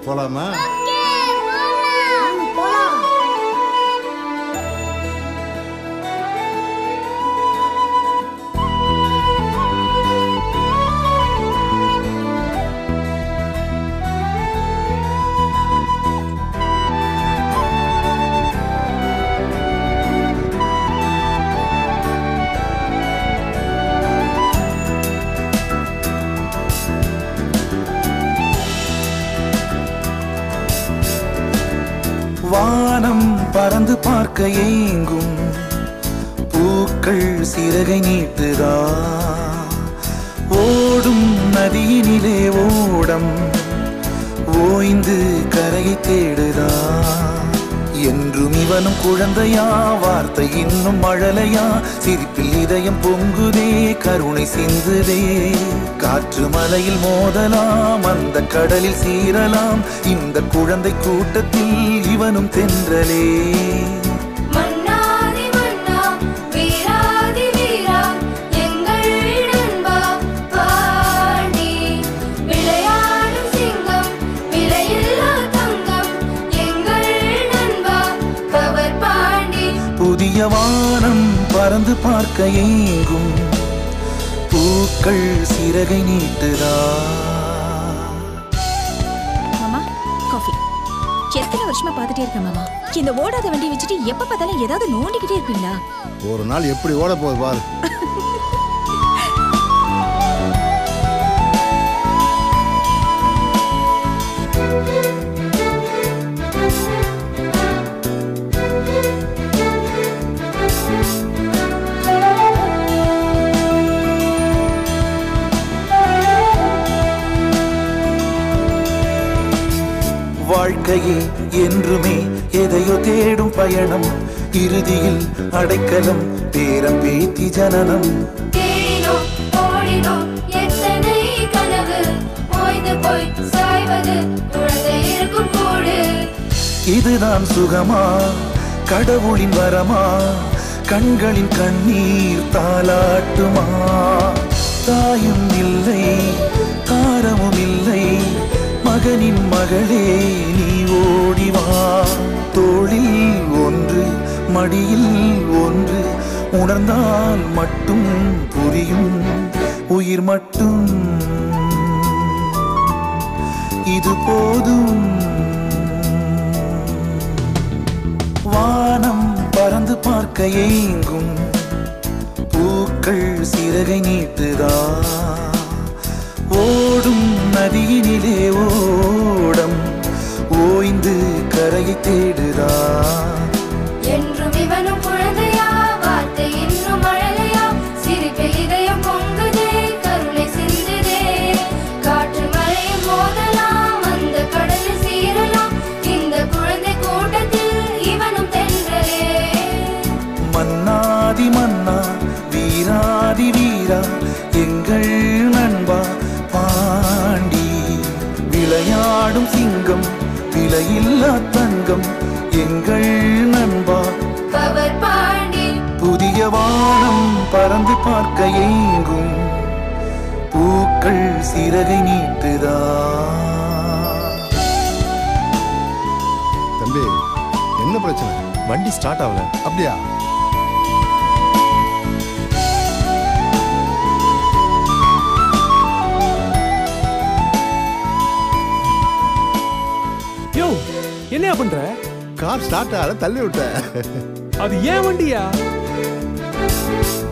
போலாமா வானம் பறந்து பார்க்க ஏங்கும் பூக்கள் சிறகை நீட்டுதா ஓடும் நதியினிலே ஓடம் ஓய்ந்து கரையை தேடுதா என்றும் இவனும் குழந்தையா வார்த்தை இன்னும் மழலையா சிரிப்பில் இதயம் பொங்குதே கருணை சிந்துதே காற்று மலையில் மோதலாம் அந்த கடலில் சீரலாம் இந்த குழந்தை கூட்டத்தில் இவனும் தென்றலே மன்னாதி மன்னா வீராதி வீரா எங்கள் நண்பா பாண்டி விளையாடும் சிங்கம் விலையில்லா தங்கம் எங்கள் நண்பா கவர் பாண்டி புதிய வானம் பறந்து பார்க்க ஏங்கும் பூக்கள் சிறகை நீட்டுதா மாமா காஃபி எத்தனை வருஷமா பார்த்துட்டே இருக்கேன் மாமா இந்த ஓடாத வண்டி வச்சுட்டு எப்ப பார்த்தாலும் ஏதாவது நோண்டிக்கிட்டே இருப்பீங்களா ஒரு நாள் எப்படி ஓட போகுது பாரு வாழ்க்கையே என்றுமே எதையோ தேடும் பயணம் இறுதியில் அடைக்கலம் பேரம் பேத்தி ஜனனம் தேடினோம் ஓடினோம் எத்தனை கனவு ஓய்ந்து போய் சாய்வது குழந்தை இருக்கும் கூடு இதுதான் சுகமா கடவுளின் வரமா கண்களின் கண்ணீர் தாலாட்டுமா தாயும் இல்லை தாரமும் இல்லை மகனின் மகளே நீ ஓடிவா தோளில் ஒன்று மடியில் ஒன்று உணர்ந்தால் மட்டும் புரியும் உயிர் மட்டும் இது போதும் வானம் பறந்து பார்க்க ஏங்கும் பூக்கள் சிறகை நீட்டுதா ஓடும் நதியினிலே ஓடம் ஓய்ந்து கரையை தேடுதா என்றும் இவனும் குழந்தையா வார்த்தை இன்னும் மழலையா சிரிப்பில் இதயம் பொங்குதே கருணை சிந்துதே காற்று மழையும் மோதலாம் அந்த கடலில் சீரலாம் இந்த குழந்தை கூட்டத்தில் இவனும் தென்றலே மன்னாதி மன்னா வீராதி வீரா எங்கள் நண்பா பாண்டி விளையாடும் சிங்கம் விலையில்லா தங்கம் எங்கள் நண்பா கவர் பாண்டி புதிய வானம் பறந்து பார்க்க ஏங்கும் பூக்கள் சிறகை நீட்டுதா தம்பி என்ன பிரச்சனை வண்டி ஸ்டார்ட் ஆகல அப்படியா யோ என்னையா பண்ற கார் ஸ்டார்ட் ஆகல தள்ளி விட்டேன் அது ஏன் வண்டியா